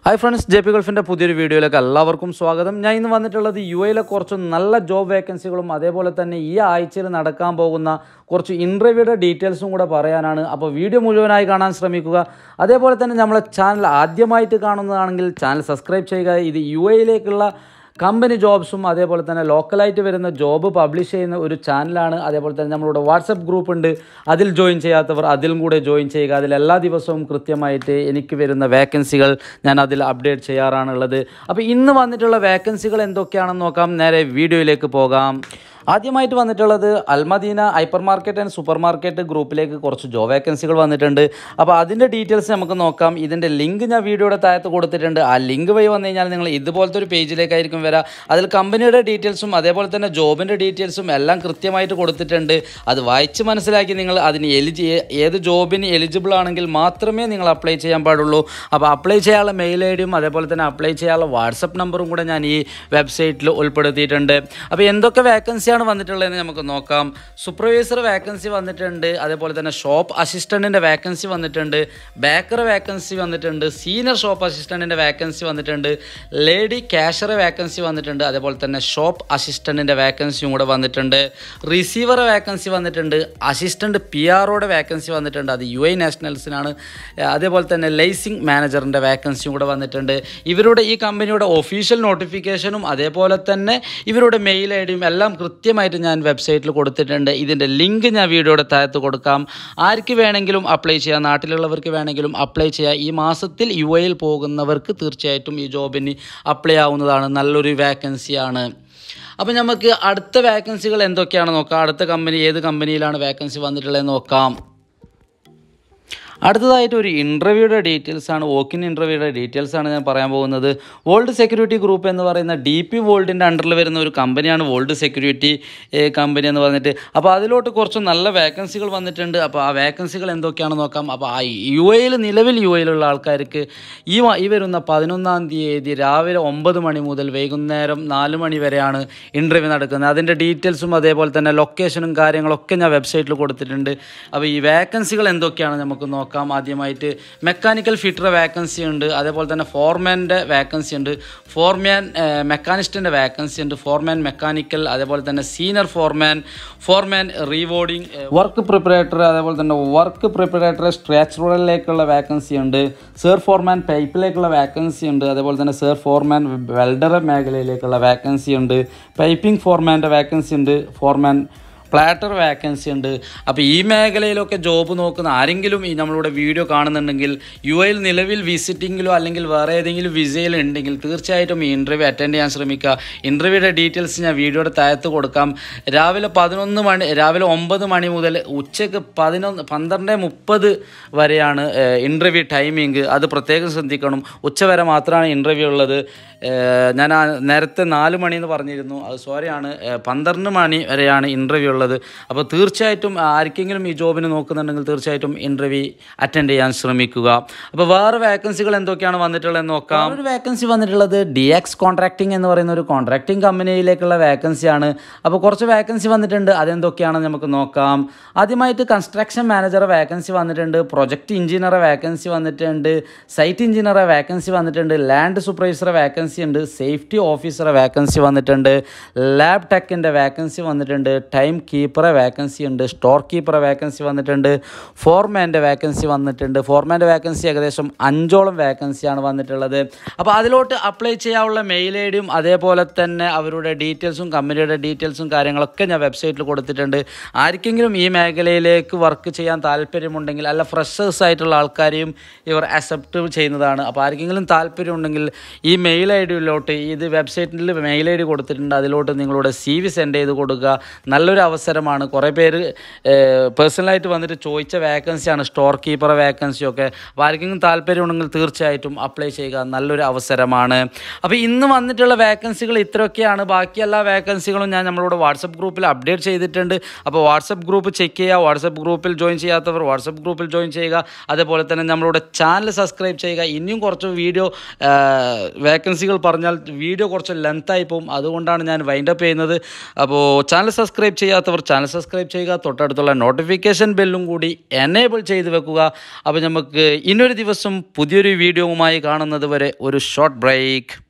hi friends J P ഗൾഫിൻ്റെ പുതിയൊരു വീഡിയോയിലേക്ക് എല്ലാവർക്കും സ്വാഗതം ഞാൻ ഇന്ന് വന്നിട്ടുള്ളത് യു എയിലെ കുറച്ച് നല്ല ജോബ് വേക്കൻസികളും അതേപോലെ തന്നെ ഈ ആഴ്ചയിൽ നടക്കാൻ പോകുന്ന കുറച്ച് ഇൻ്റർവ്യൂയുടെ ഡീറ്റെയിൽസും കൂടെ പറയാനാണ് അപ്പോൾ വീഡിയോ മുഴുവനായി കാണാൻ ശ്രമിക്കുക അതേപോലെ തന്നെ നമ്മളെ ചാനൽ ആദ്യമായിട്ട് കാണുന്നതാണെങ്കിൽ ചാനൽ സബ്സ്ക്രൈബ് ചെയ്യുക ഇത് യു എയിലേക്കുള്ള കമ്പനി ജോബ്സും അതേപോലെ തന്നെ ലോക്കലായിട്ട് വരുന്ന ജോബ് പബ്ലിഷ് ചെയ്യുന്ന ഒരു ചാനലാണ് അതേപോലെ തന്നെ നമ്മളുടെ വാട്സപ്പ് ഗ്രൂപ്പ് ഉണ്ട് അതിൽ ജോയിൻ ചെയ്യാത്തവർ അതിലും കൂടെ ജോയിൻ ചെയ്യുക അതിൽ എല്ലാ ദിവസവും കൃത്യമായിട്ട് എനിക്ക് വരുന്ന വേക്കൻസികൾ ഞാൻ അതിൽ അപ്ഡേറ്റ് ചെയ്യാറാണുള്ളത് അപ്പോൾ ഇന്ന് വന്നിട്ടുള്ള വേക്കൻസികൾ എന്തൊക്കെയാണെന്ന് നോക്കാം നേരെ വീഡിയോയിലേക്ക് പോകാം ആദ്യമായിട്ട് വന്നിട്ടുള്ളത് Al Madina hypermarket and supermarket ഗ്രൂപ്പിലേക്ക് കുറച്ച് ജോബ് വേക്കൻസികൾ വന്നിട്ടുണ്ട് അപ്പോൾ അതിൻ്റെ ഡീറ്റെയിൽസ് നമുക്ക് നോക്കാം ഇതിൻ്റെ ലിങ്ക് ഞാൻ വീഡിയോയുടെ താഴത്ത് കൊടുത്തിട്ടുണ്ട് ആ ലിങ്ക് വഴി വന്നു കഴിഞ്ഞാൽ നിങ്ങൾ ഇതുപോലത്തെ ഒരു പേജിലേക്കായിരിക്കും വരിക അതിൽ കമ്പനിയുടെ ഡീറ്റെയിൽസും അതേപോലെ തന്നെ ജോബിൻ്റെ ഡീറ്റെയിൽസും എല്ലാം കൃത്യമായിട്ട് കൊടുത്തിട്ടുണ്ട് അത് വായിച്ച് മനസ്സിലാക്കി നിങ്ങൾ അതിന് എലിജി ഏത് ജോബിന് എലിജിബിൾ ആണെങ്കിൽ മാത്രമേ നിങ്ങൾ അപ്ലൈ ചെയ്യാൻ പാടുള്ളൂ അപ്പോൾ അപ്ലൈ ചെയ്യാനുള്ള മെയിൽ ഐ ഡിയും അതേപോലെ തന്നെ അപ്ലൈ ചെയ്യാനുള്ള വാട്സപ്പ് നമ്പറും കൂടെ ഞാൻ ഈ വെബ്സൈറ്റിൽ ഉൾപ്പെടുത്തിയിട്ടുണ്ട് അപ്പോൾ എന്തൊക്കെ വേക്കൻസിയാണ് വന്നിട്ടുള്ളതെന്ന് നമുക്ക് നോക്കാം സൂപ്പർവൈസർ വേക്കൻസി വന്നിട്ടുണ്ട് അതേപോലെ തന്നെ ഷോപ്പ് അസിസ്റ്റൻറ്റിൻ്റെ വേക്കൻസി വന്നിട്ടുണ്ട് ബേക്കർ വേക്കൻസി വന്നിട്ടുണ്ട് സീനിയർ ഷോപ്പ് അസിസ്റ്റൻറ്റിൻ്റെ വേക്കൻസി വന്നിട്ടുണ്ട് ലേഡി ക്യാഷർ വേക്കൻസി വന്നിട്ടുണ്ട് അതേപോലെ തന്നെ ഷോപ്പ് അസിസ്റ്റൻറ്റിൻ്റെ വേക്കൻസിയും കൂടെ വന്നിട്ടുണ്ട് റിസീവർ വേക്കൻസി വന്നിട്ടുണ്ട് അസിസ്റ്റൻറ്റ് പി ആറോടെ വേക്കൻസി വന്നിട്ടുണ്ട് അത് യു ഐ നാഷണൽസിനാണ് അതേപോലെ തന്നെ ലൈസിംഗ് മാനേജറിൻ്റെ വേക്കൻസിയും കൂടെ വന്നിട്ടുണ്ട് ഇവരുടെ ഈ കമ്പനിയുടെ ഒഫീഷ്യൽ നോട്ടിഫിക്കേഷനും അതേപോലെ തന്നെ ഇവരുടെ മെയിൽ ഐ ഡിയും എല്ലാം കൃത്യമായിട്ട് ഞാൻ വെബ്സൈറ്റിൽ കൊടുത്തിട്ടുണ്ട് ഇതിൻ്റെ ലിങ്ക് ഞാൻ വീഡിയോയുടെ താഴത്ത് കൊടുക്കാം ആർക്ക് വേണമെങ്കിലും അപ്ലൈ ചെയ്യാം നാട്ടിലുള്ളവർക്ക് വേണമെങ്കിലും അപ്ലൈ ചെയ്യാം ഈ മാസത്തിൽ യു എയിൽ പോകുന്നവർക്ക് തീർച്ചയായിട്ടും ഈ ജോബിന് അപ്ലൈ ആവുന്നതാണ് നല്ലൊരു വേക്കൻസിയാണ് അപ്പോൾ നമുക്ക് അടുത്ത വേക്കൻസികൾ എന്തൊക്കെയാണ് നോക്കാം അടുത്ത കമ്പനി ഏത് കമ്പനിയിലാണ് വേക്കൻസി വന്നിട്ടുള്ളതെന്ന് നോക്കാം അടുത്തതായിട്ട് ഒരു ഇൻ്റർവ്യൂയുടെ ഡീറ്റെയിൽസ് ആണ് വോക്കിൻ ഇൻ്റർവ്യൂയുടെ ഡീറ്റെയിൽസ് ആണ് ഞാൻ പറയാൻ പോകുന്നത് വേൾഡ് സെക്യൂരിറ്റി ഗ്രൂപ്പ് എന്ന് പറയുന്ന ഡി പി വേൾഡിൻ്റെ അണ്ടറിൽ വരുന്ന ഒരു കമ്പനിയാണ് വേൾഡ് സെക്യൂരിറ്റി കമ്പനി എന്ന് പറഞ്ഞിട്ട് അപ്പോൾ അതിലോട്ട് കുറച്ച് നല്ല വേക്കൻസികൾ വന്നിട്ടുണ്ട് അപ്പോൾ ആ വേക്കൻസികൾ എന്തൊക്കെയാണെന്ന് നോക്കാം അപ്പോൾ ആ യു എയിൽ നിലവിൽ യു എയിലുള്ള ആൾക്കാർക്ക് ഈ വ- ഈ വരുന്ന പതിനൊന്നാം തീയതി രാവിലെ ഒമ്പത് മണി മുതൽ വൈകുന്നേരം നാല് മണി വരെയാണ് ഇൻ്റർവ്യൂ നടക്കുന്നത് അതിൻ്റെ ഡീറ്റെയിൽസും അതേപോലെ തന്നെ ലൊക്കേഷനും കാര്യങ്ങളൊക്കെ ഞാൻ വെബ്സൈറ്റിൽ കൊടുത്തിട്ടുണ്ട് അപ്പോൾ ഈ വേക്കൻസികൾ എന്തൊക്കെയാണ് നമുക്ക് നോക്കാം ആദ്യമായിട്ട് മെക്കാനിക്കൽ ഫിറ്റർ വേക്കൻസി ഉണ്ട് അതേപോലെ തന്നെ ഫോർമാൻ്റെ വേക്കൻസി ഉണ്ട് ഫോർമാൻ മെക്കാനിസ്റ്റിൻ്റെ വേക്കൻസി ഉണ്ട് ഫോർമാൻ മെക്കാനിക്കൽ അതേപോലെ തന്നെ സീനിയർ ഫോർമാൻ ഫോർമാൻ റീവോർഡിങ് വർക്ക് പ്രിപ്പറേറ്റർ അതേപോലെ തന്നെ വർക്ക് പ്രിപ്പറേറ്റർ സ്ട്രാച്ചുറലിലേക്കുള്ള വേക്കൻസി ഉണ്ട് സേർ ഫോർമാൻ പൈപ്പിലേക്കുള്ള വേക്കൻസി ഉണ്ട് അതേപോലെ തന്നെ സേർ ഫോർമാൻ വെൽഡർ മേഖലയിലേക്കുള്ള വേക്കൻസി ഉണ്ട് പൈപ്പിംഗ് ഫോർമാൻ്റെ വേക്കൻസി ഉണ്ട് ഫോർമാൻ പ്ലാറ്റർ വേക്കൻസി ഉണ്ട് അപ്പോൾ ഈ മേഖലയിലൊക്കെ ജോബ് നോക്കുന്ന ആരെങ്കിലും ഈ നമ്മളുടെ വീഡിയോ കാണുന്നുണ്ടെങ്കിൽ യു എയിൽ നിലവിൽ വിസിറ്റിങ്ങിലോ അല്ലെങ്കിൽ വേറെ ഏതെങ്കിലും വിസയിൽ ഉണ്ടെങ്കിൽ തീർച്ചയായിട്ടും ഈ ഇൻ്റർവ്യൂ അറ്റൻഡ് ചെയ്യാൻ ശ്രമിക്കുക ഇൻ്റർവ്യൂയുടെ ഡീറ്റെയിൽസ് ഞാൻ വീഡിയോയുടെ താഴത്ത് കൊടുക്കാം രാവിലെ പതിനൊന്ന് മണി രാവിലെ ഒമ്പത് മണി മുതൽ ഉച്ചയ്ക്ക് പതിനൊന്ന് പന്ത്രണ്ട് മുപ്പത് വരെയാണ് ഇൻ്റർവ്യൂ ടൈമിങ് അത് പ്രത്യേകം ശ്രദ്ധിക്കണം ഉച്ച വരെ മാത്രമാണ് ഇൻ്റർവ്യൂ ഉള്ളത് ഏഹ് ഞാൻ ആ നേരത്തെ നാല് മണി എന്ന് പറഞ്ഞിരുന്നു അത് സോറിയാണ് ഏഹ് പന്ത്രണ്ട് മണി വരെയാണ് ഇൻ്റർവ്യൂ ഉള്ളത് അപ്പോൾ തീർച്ചയായിട്ടും ആർക്കെങ്കിലും ഈ ജോബിന് നോക്കുന്നുണ്ടെങ്കിൽ തീർച്ചയായിട്ടും ഇൻ്റർവ്യൂ അറ്റൻഡ് ചെയ്യാൻ ശ്രമിക്കുക അപ്പോൾ വേറെ വേക്കൻസികൾ എന്തൊക്കെയാണ് വന്നിട്ടുള്ളതെന്ന് നോക്കാം ഒരു വേക്കൻസി വന്നിട്ടുള്ളത് ഡി എക്സ് കോൺട്രാക്ടിങ് എന്ന് പറയുന്ന ഒരു കോൺട്രാക്ടിങ് കമ്പനിയിലേക്കുള്ള വേക്കൻസിയാണ് അപ്പോൾ കുറച്ച് വേക്കൻസി വന്നിട്ടുണ്ട് അതെന്തൊക്കെയാണെന്ന് നമുക്ക് നോക്കാം ആദ്യമായിട്ട് കൺസ്ട്രക്ഷൻ മാനേജർ വേക്കൻസി വന്നിട്ടുണ്ട് പ്രൊജക്ട് എഞ്ചിനീയറെ വേക്കൻസി വന്നിട്ടുണ്ട് സൈറ്റ് എഞ്ചിനീയറെ വേക്കൻസി വന്നിട്ടുണ്ട് ലാൻഡ് സൂപ്പർവൈസറെ വേക്കൻസി ഉണ്ട് സേഫ്റ്റി ഓഫീസറെ വേക്കൻസി വന്നിട്ടുണ്ട് ലാബ് ടെക്കിൻ്റെ വേക്കൻസി വന്നിട്ടുണ്ട് ടൈം കീപ്പറെ വേക്കൻസി ഉണ്ട് സ്റ്റോർ കീപ്പറെ വേക്കൻസി വന്നിട്ടുണ്ട് ഫോർമാൻ്റെ വേക്കൻസി വന്നിട്ടുണ്ട് ഫോർമാൻ്റെ വേക്കൻസി ഏകദേശം അഞ്ചോളം വേക്കൻസിയാണ് വന്നിട്ടുള്ളത് അപ്പോൾ അതിലോട്ട് അപ്ലൈ ചെയ്യാനുള്ള മെയിൽ ഐ ഡിയും അതേപോലെ തന്നെ അവരുടെ ഡീറ്റെയിൽസും കമ്പനിയുടെ ഡീറ്റെയിൽസും കാര്യങ്ങളൊക്കെ ഞാൻ വെബ്സൈറ്റിൽ കൊടുത്തിട്ടുണ്ട് ആർക്കെങ്കിലും ഈ മേഖലയിലേക്ക് വർക്ക് ചെയ്യാൻ താല്പര്യമുണ്ടെങ്കിൽ അല്ല ഫ്രഷേഴ്സ് ആയിട്ടുള്ള ആൾക്കാരെയും ഇവർ അക്സെപ്റ്റ് ചെയ്യുന്നതാണ് അപ്പോൾ ആർക്കെങ്കിലും താല്പര്യം ഉണ്ടെങ്കിൽ ഈ മെയിൽ ഐ ഡിയിലോട്ട് ഇത് വെബ്സൈറ്റിൽ മെയിൽ ഐ ഡി കൊടുത്തിട്ടുണ്ട് അതിലോട്ട് നിങ്ങളുടെ സി വി സെൻഡ് ചെയ്ത് കൊടുക്കുക നല്ലൊരു അവസരമാണ് കുറേ പേര് പേഴ്സണലായിട്ട് വന്നിട്ട് ചോദിച്ച വേക്കൻസിയാണ് സ്റ്റോർ കീപ്പർ വേക്കൻസിയൊക്കെ അപ്പോൾ ആർക്കെങ്കിലും താല്പര്യം ഉണ്ടെങ്കിൽ തീർച്ചയായിട്ടും അപ്ലൈ ചെയ്യുക നല്ലൊരു അവസരമാണ് അപ്പോൾ ഇന്ന് വന്നിട്ടുള്ള വേക്കൻസികൾ ഇത്രയൊക്കെയാണ് ബാക്കി എല്ലാ വേക്കൻസികളും ഞാൻ നമ്മളുടെ വാട്സപ്പ് ഗ്രൂപ്പിൽ അപ്ഡേറ്റ് ചെയ്തിട്ടുണ്ട് അപ്പോൾ വാട്സപ്പ് ഗ്രൂപ്പ് ചെക്ക് ചെയ്യുക വാട്സപ്പ് ഗ്രൂപ്പിൽ ജോയിൻ ചെയ്യാത്തവർ വാട്സപ്പ് ഗ്രൂപ്പിൽ ജോയിൻ ചെയ്യുക അതേപോലെ തന്നെ നമ്മളുടെ ചാനൽ സബ്സ്ക്രൈബ് ചെയ്യുക ഇനിയും കുറച്ച് വീഡിയോ വേക്കൻസികൾ പറഞ്ഞാൽ വീഡിയോ കുറച്ച് ലെങ്തായി പോകും അതുകൊണ്ടാണ് ഞാൻ വൈൻഡ് അപ്പ് ചെയ്യുന്നത് അപ്പോൾ ചാനൽ സബ്സ്ക്രൈബ് ചെയ്യാത്ത ചെയ്യാത്തവർ ചാനൽ സബ്സ്ക്രൈബ് ചെയ്യുക തൊട്ടടുത്തുള്ള നോട്ടിഫിക്കേഷൻ ബെല്ലും കൂടി എനേബിൾ ചെയ്ത് വെക്കുക അപ്പോൾ നമുക്ക് ഇന്നൊരു ദിവസം പുതിയൊരു വീഡിയോവുമായി കാണുന്നത് വരെ ഒരു ഷോർട്ട് ബ്രേക്ക്